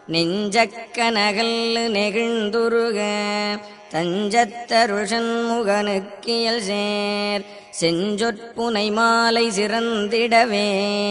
நெஞ்சக்கனகல்லு நெகிழ்ந்துருக தஞ்சத்தருஷன் முகனுக்கியல் சேர் செஞ்சொற்புனை மாலை சிறந்திடவே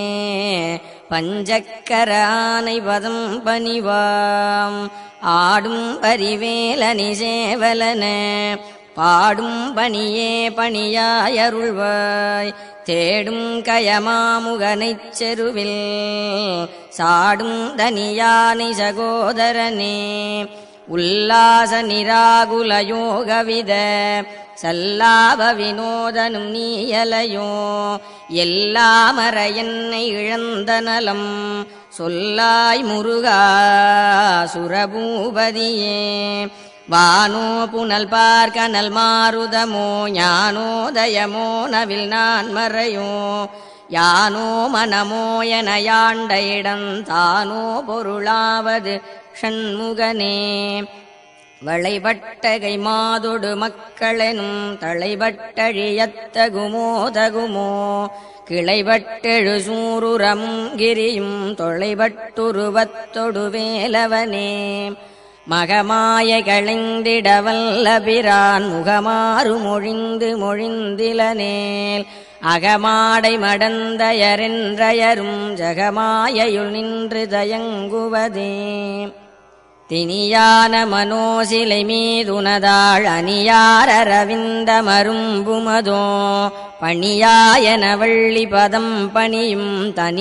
பஞ்சக்கர ஆனை பதம் பணிவாம் ஆடும் பரிவேலனி சேவலன பாடும் பணியே பணியாயருள்வாய் தேடும் கயமாமுகனைச் செருவில் சாடும் தனியானை சகோதரனே உல்லாச நிராகுல யோகவித சல்லாப வினோதனும் நீயலையோ எல்லாமற என்னை இழந்த நலம் சொல்லாய் முருகா சுரபூபதியே வானோ புனல் பார்க்கனல் மாருதமோ ஞானோதயமோ நவில் நான் மறையோ யானோ மனமோ என யாண்ட இடம் தானோ பொருளாவது ஷண்முகனே வளைபட்டகை மாதொடு மக்களெனும் தளைபட்டழியத்தகுமோ தகுமோ கிளைபட்டெழு சூருரமும் கிரியும் தொலைபட்டுருவத்தொடு வேலவனே மகமாய களைந்திட வல்லபிரான் முகமாறு மொழிந்து மொழிந்திலனேல் அகமாடை மடந்தயரென்றயரும் ஜகமாயயுள் நின்று தயங்குவதே தினியான மனோசிலை மீதுனதாள் அணியாரரவிந்த மரும்புமதோ பணியாயன வள்ளி பதம் பணியும்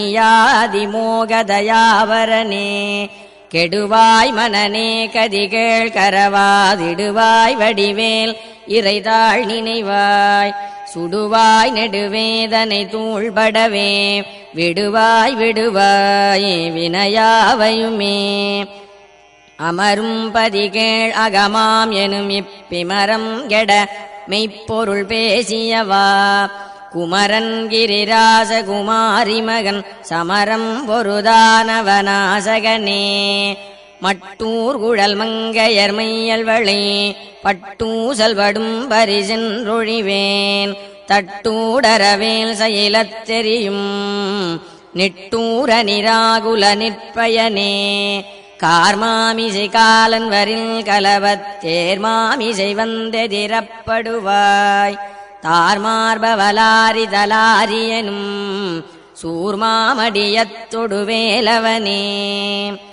தனியாதிமோகதயாவரனே கெடுவாய் மனநே கதிகேள் கரவாதிடுவாய் வடிவேல் இறைதாள் நினைவாய் சுடுவாய் நெடுவேதனை தூள்படவே விடுவாய் விடுவாய் வினையாவையுமே அமரும் பதிகேள் அகமாம் எனும் இப்பிமரம் கெட மெய்ப்பொருள் பேசியவா குமரன் கிரிராச குமாரி மகன் சமரம் பொருதானவனாசகனே மட்டூர் குழல் மங்கையர் மையல்வளை பட்டூசல் வடும் பரிசென்றொழிவேன் தட்டூடரவேல் செயலத் தெரியும் நிட்டூர நிராகுல நிற்பயனே கார்மாமிசை காலன் வரில் கலவத் தேர்மாமிசை வந்தெதிரப்படுவாய் தார்மார்பவலாரி தலாரியனும் சூர்மாமடியத்தொடு வேலவனே